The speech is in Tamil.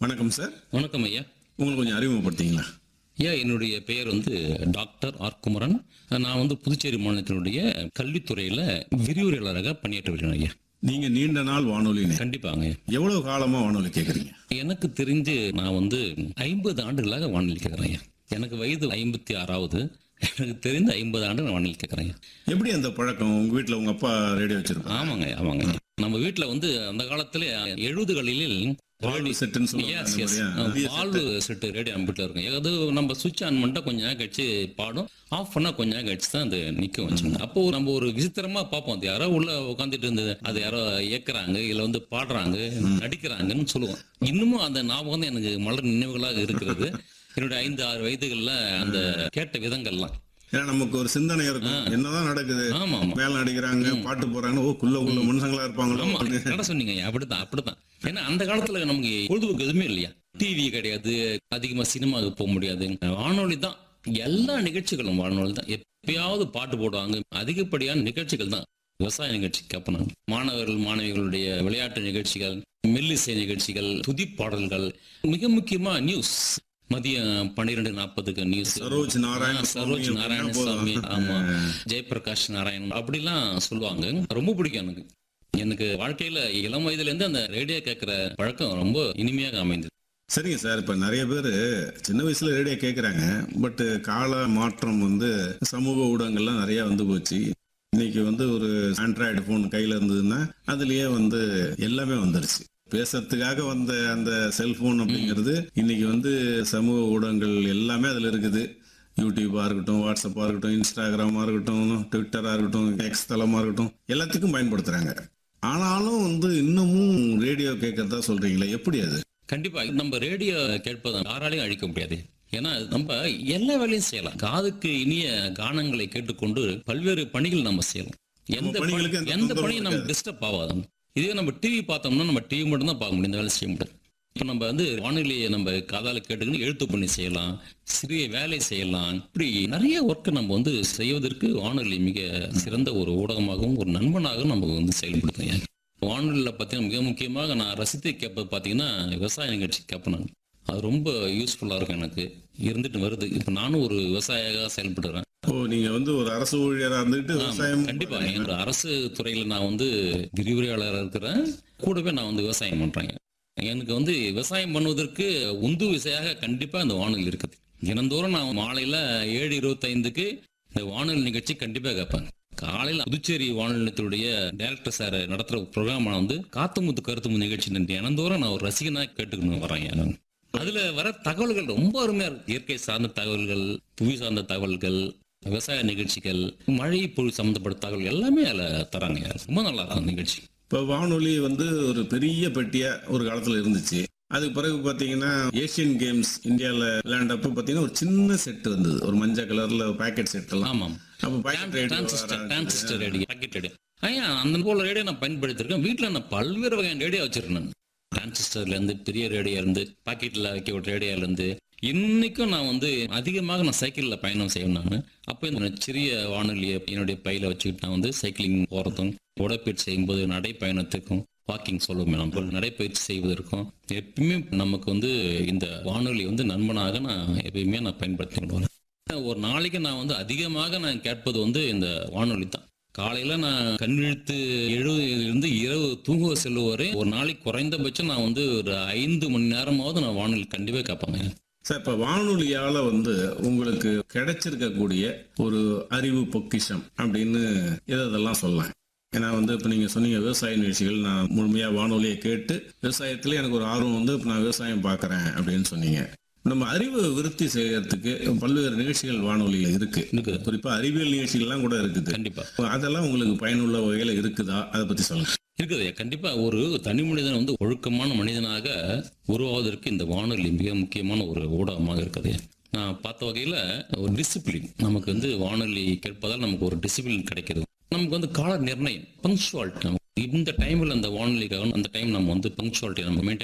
வணக்கம் சார் வணக்கம் ஐயா உங்களுக்கு கொஞ்சம் அறிமுகப்படுத்திங்களா ஐயா என்னுடைய பெயர் வந்து டாக்டர் ஆர் குமரன் நான் வந்து புதுச்சேரி மாநிலத்தினுடைய கல்வித்துறையில விரிவுரையாளராக பணியாற்றி வருகிறேன் ஐயா நீங்க நீண்ட நாள் வானொலி நேயர். கண்டிப்பாங்க ஐயா எவ்வளவு காலமா வானொலி கேக்குறீங்க எனக்கு தெரிஞ்சு நான் வந்து ஐம்பது ஆண்டுகளாக வானிலை கேட்குறேன் ஐயா எனக்கு வயது ஐம்பத்தி ஆறாவது எனக்கு தெரிந்து ஐம்பது ஆண்டு நான் வானிலை கேட்குறேன் ஐயா எப்படி அந்த பழக்கம் உங்க வீட்ல உங்க அப்பா ரேடியோ வச்சிருப்பாங்க ஆமாங்க ஐயா, ஆமாங்க ஐயா. நம்ம வீட்டுல வந்து அந்த காலத்துல எழுபதுகளில் வாழ்வு செட்டுன்னு சொல்லுவாங்க எஸ் அந்த எஸ் மாதிரியா? பெரிய வால்வு செட்டு ரேடியோ நம்ம வீட்டில் இருக்கும் அது நம்ம சுவிட்ச் ஆன் பண்ணிட்டா கொஞ்ச நேரம் கழிச்சு பாடும் ஆஃப் பண்ணா கொஞ்ச நேரம் கழிச்சு தான் அது நிற்கும் வச்சுங்க அப்போ நம்ம ஒரு விசித்திரமா பார்ப்போம் அது யாரோ உள்ள உட்காந்துட்டு இருந்தது அது யாரோ இயக்குறாங்க இல்லை வந்து பாடுறாங்க நடிக்கிறாங்கன்னு சொல்லுவோம் இன்னமும் அந்த ஞாபகம் வந்து எனக்கு மலர் நினைவுகளாக இருக்கிறது என்னுடைய ஐந்து ஆறு வயதுகள்ல அந்த கேட்ட விதங்கள்லாம் ஏன்னா நமக்கு ஒரு சிந்தனை இருக்கும் என்னதான் நடக்குது ஆமா ஆமா மேல நடிக்கிறாங்க பாட்டு போறாங்க ஓ குள்ள குள்ள மனுஷங்களா இருப்பாங்களோ ஆமா என்ன சொன்னீங்க ஐயா, அப்படித்தான் அப்படித்தான் ஏன்னா அந்த காலத்துல நமக்கு பொழுதுபோக்கு எதுவுமே இல்லையா டிவி கிடையாது அதிகமா சினிமாவுக்கு போக முடியாது வானொலி தான் எல்லா நிகழ்ச்சிகளும் வானொலி தான் எப்பயாவது பாட்டு போடுவாங்க அதிகப்படியான நிகழ்ச்சிகள் தான் விவசாய நிகழ்ச்சி கேட்பேன் மாணவர்கள் மாணவிகளுடைய விளையாட்டு நிகழ்ச்சிகள் மெல்லிசை நிகழ்ச்சிகள் துதிப்பாடல்கள் மிக முக்கியமா நியூஸ் மதியம் பன்னிரெண்டு நாற்பதுக்கு நியூஸ் சரோஜ் நாராயண சரோஜ் சுவாமி நாராயணசாமி அப்படின்னா ஆமா போதும். ஜெயபிரகாஷ் நாராயணன் அப்படிலாம் சொல்லுவாங்க ரொம்ப பிடிக்கும் எனக்கு எனக்கு வாழ்க்கையில இளம் வயதுல இருந்து அந்த ரேடியோ கேட்கிற பழக்கம் ரொம்ப இனிமையாக அமைந்தது சரிங்க சார் இப்ப நிறைய பேர் சின்ன வயசுல ரேடியோ கேக்குறாங்க பட் கால மாற்றம் வந்து சமூக ஊடகங்கள்லாம் நிறைய வந்து போச்சு இன்னைக்கு வந்து ஒரு ஆண்ட்ராய்டு போன் கையில இருந்ததுன்னா அதுலயே வந்து எல்லாமே வந்துருச்சு பேசுறதுக்காக வந்த அந்த செல்போன் அப்படிங்கிறது இன்னைக்கு வந்து சமூக ஊடகங்கள் எல்லாமே அதுல இருக்குது யூடியூபா இருக்கட்டும் வாட்ஸ்அப்பா இருக்கட்டும் இன்ஸ்டாகிராமா இருக்கட்டும் ட்விட்டரா இருக்கட்டும் எக்ஸ் தளமா இருக்கட்டும் எல்லாத்துக்கும் பயன்படுத்துறாங்க ஆனாலும் வந்து இன்னமும் ரேடியோ கேட்கறதா சொல்றீங்களே எப்படி அது கண்டிப்பா நம்ம ரேடியோ கேட்பதை யாராலையும் அழிக்க முடியாது ஏன்னா நம்ம எல்லா வேலையும் செய்யலாம் காதுக்கு இனிய கானங்களை கேட்டுக்கொண்டு பல்வேறு பணிகள் நம்ம செய்யலாம் எந்த பணி- பணிகளுக்கு எந்த எந்த தொந்தரவும் பணியும் நம்ம டிஸ்டர்ப் ஆகாது இதே நம்ம டிவி பார்த்தோம்னா நம்ம டிவி மட்டும் தான் பார்க்க முடியும் இந்த வேலை செய்ய முடியாது இப்போ நம்ம வந்து வானொலியை நம்ம காதால கேட்டுக்கின்னு எழுத்து பண்ணி செய்யலாம் சிறிய வேலை செய்யலாம் இப்படி நிறைய ஒர்க்கை நம்ம வந்து செய்வதற்கு வானொலி மிக சிறந்த ஒரு ஊடகமாகவும் ஒரு நண்பனாகவும் நம்ம வந்து செயல்படுத்தும் வானொலியில் பார்த்தீங்கன்னா மிக முக்கியமாக நான் ரசித்து கேட்பது பார்த்தீங்கன்னா விவசாய நிகழ்ச்சி கேட்பேன் நான் அது ரொம்ப யூஸ்ஃபுல்லாக இருக்கும் எனக்கு இருந்துட்டு வருது இப்போ நானும் ஒரு விவசாயியாக செயல்படுறேன் ஓ நீங்க வந்து ஒரு அரசு ஊழியரா இருந்துட்டு விவசாயம் கண்டிப்பா எங்க அரசு துறையில நான் வந்து விரிவுரையாளராக இருக்கிறேன் கூடவே நான் வந்து விவசாயம் பண்றேன் எனக்கு வந்து விவசாயம் பண்ணுவதற்கு உந்து விசையாக கண்டிப்பா இந்த வானொலி இருக்குது தினந்தோறும் நான் மாலையில ஏழு இருபத்தைந்துக்கு இந்த வானொலி நிகழ்ச்சி கண்டிப்பா கேட்பேன் காலையில புதுச்சேரி வானொலி நிலையத்தினுடைய டைரக்டர் சார் நடத்துற ப்ரோக்ராம் வந்து காத்துமுத்து கருத்துமுத்து நிகழ்ச்சி தினந்தோறும் நான் ஒரு ரசிகனா கேட்டுக்கணும் வரேன் நான் அதுல வர தகவல்கள் ரொம்ப அருமையா இருக்கு இயற்கை சார்ந்த தகவல்கள் புவி சார்ந்த தகவல்கள் விவசாய நிகழ்ச்சிகள் மழை பொருள் சம்பந்தப்பட்ட தகவல் எல்லாமே அதில் தராங்க ரொம்ப நல்லா இருக்கும் அந்த நிகழ்ச்சி இப்ப வானொலி வந்து ஒரு பெரிய பெட்டியா ஒரு காலத்துல இருந்துச்சு அதுக்கு பிறகு பாத்தீங்கன்னா ஏசியன் கேம்ஸ் இந்தியால விளையாண்டப்ப பாத்தீங்கன்னா ஒரு சின்ன செட் வந்தது ஒரு மஞ்சள் கலர்ல பாக்கெட் செட் எல்லாம் ஆமாம் அப்ப pocket radio transistor transistor radio pocket radio ஐயா அந்த போல ரேடியோ நான் பயன்படுத்திருக்கேன் வீட்டில் நான் பல்வேறு வகையான ரேடியோ வச்சிருக்கேன் டிரான்சிஸ்டர்ல இருந்து பெரிய ரேடியோ இருந்து பாக்கெட்ல வைக்க ஒரு ரேடியோல இருந்து இன்னைக்கும் நான் வந்து அதிகமாக நான் சைக்கிள்ல பயணம் செய்வேன் நான் அப்போ இந்த சிறிய வானொலியை என்னுடைய பையில வச்சுக்கிட்டு நான் வந்து சைக்கிளிங் போறதும் உடற்பயிற்சி செய்யும்போது நடைப்பயணத்துக்கும் வாக்கிங் சொல்லுவோம் நம்ம நடைப்பயிற்சி செய்வதற்கும் எப்பயுமே நமக்கு வந்து இந்த வானொலி வந்து நண்பனாக நான் எப்பயுமே நான் பயன்படுத்தி கொண்டு வரேன் ஒரு நாளைக்கு நான் வந்து அதிகமாக நான் கேட்பது வந்து இந்த வானொலி தான் காலையில நான் கண் விழித்து எழுதிலிருந்து இரவு தூங்க செல்லும் வரை ஒரு நாளைக்கு குறைந்தபட்சம் நான் வந்து ஒரு ஐந்து மணி நேரமாவது நான் வானொலி கண்டிப்பா கேட்பேங்க சார் இப்ப வானொலியால வந்து உங்களுக்கு கிடைச்சிருக்கக்கூடிய ஒரு அறிவு பொக்கிஷம் அப்படின்னு எதை இதெல்லாம் சொல்லலாம் ஏன்னா வந்து இப்ப நீங்க சொன்னீங்க விவசாய நிகழ்ச்சிகள் நான் முழுமையா வானொலியை கேட்டு விவசாயத்துல எனக்கு ஒரு ஆர்வம் வந்து இப்ப நான் விவசாயம் பார்க்கறேன் அப்படின்னு சொன்னீங்க நம்ம அறிவு விருத்தி செய்யறதுக்கு பல்வேறு நிகழ்ச்சிகள் வானொலியில இருக்கு இருக்குது குறிப்பா அறிவியல் நிகழ்ச்சிகள்லாம் கூட இருக்குது கண்டிப்பா அதெல்லாம் உங்களுக்கு பயனுள்ள வகையில இருக்குதா அதை பத்தி சொல்லுங்க இருக்குது கண்டிப்பா ஒரு தனி மனிதன் வந்து ஒழுக்கமான மனிதனாக உருவாவதற்கு இந்த வானொலி மிக முக்கியமான ஒரு ஊடகமாக இருக்குது நான் பார்த்த வகையில ஒரு டிசிப்ளின் நமக்கு வந்து வானொலி கேட்பதால் நமக்கு ஒரு டிசிப்ளின் கிடைக்கிறது நமக்கு வந்து கால நிர்ணயம் பங்க்சுவாலிட்டி இந்த டைம்ல அந்த வானொலிக்காக அந்த டைம் நம்ம வந்து பங்க்சுவாலிட்டி நம்ம மெயின்டைன்